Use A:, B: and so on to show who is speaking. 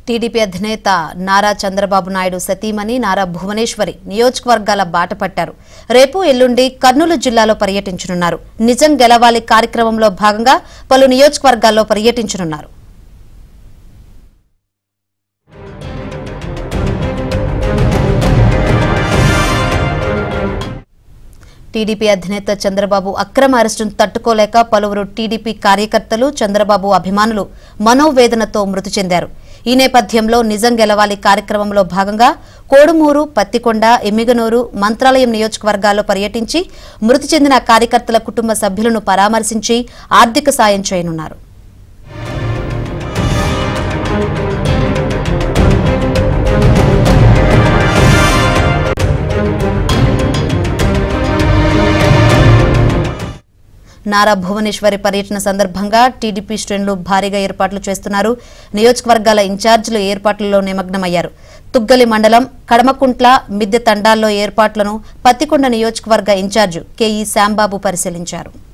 A: TDP అధినేత నారా చంద్రబాబు నాయుడు సతీమణి నారా భువనేశ్వరి నియోజకవర్గాల బాట పట్టారు రేపు ఎల్లుండి కర్నూలు జిల్లాలో పర్యటించనున్నారు నిజం గెలవాలి కార్యక్రమంలో భాగంగా పలు నియోజకవర్గాల్లో పర్యటించనున్నారు టీడీపీ అధినేత చంద్రబాబు అక్రమ అరెస్టును తట్టుకోలేక పలువురు టీడీపీ కార్యకర్తలు చంద్రబాబు అభిమానులు మనోవేదనతో మృతి చెందారు ఈ నేపథ్యంలో నిజం గెలవాలి కార్యక్రమంలో భాగంగా కోడుమూరు పత్తికొండ ఎమ్మిగనూరు మంత్రాలయం నియోజకవర్గాల్లో పర్యటించి మృతి చెందిన కార్యకర్తల కుటుంబ సభ్యులను పరామర్శించి ఆర్థిక సాయం చేయనున్నారు నారా భువనేశ్వరి పర్యటన సందర్భంగా టీడీపీ శ్రేణులు భారీగా ఏర్పాట్లు చేస్తున్నారు నియోజకవర్గాల ఇన్ఛార్జీలు ఏర్పాట్లలో నిమగ్నమయ్యారు తుగ్గలి మండలం కడమకుంట్ల మిద్దె తండాల్లో ఏర్పాట్లను పత్తికొండ నియోజకవర్గ ఇన్ఛార్జి కెఈ శాంబాబు పరిశీలించారు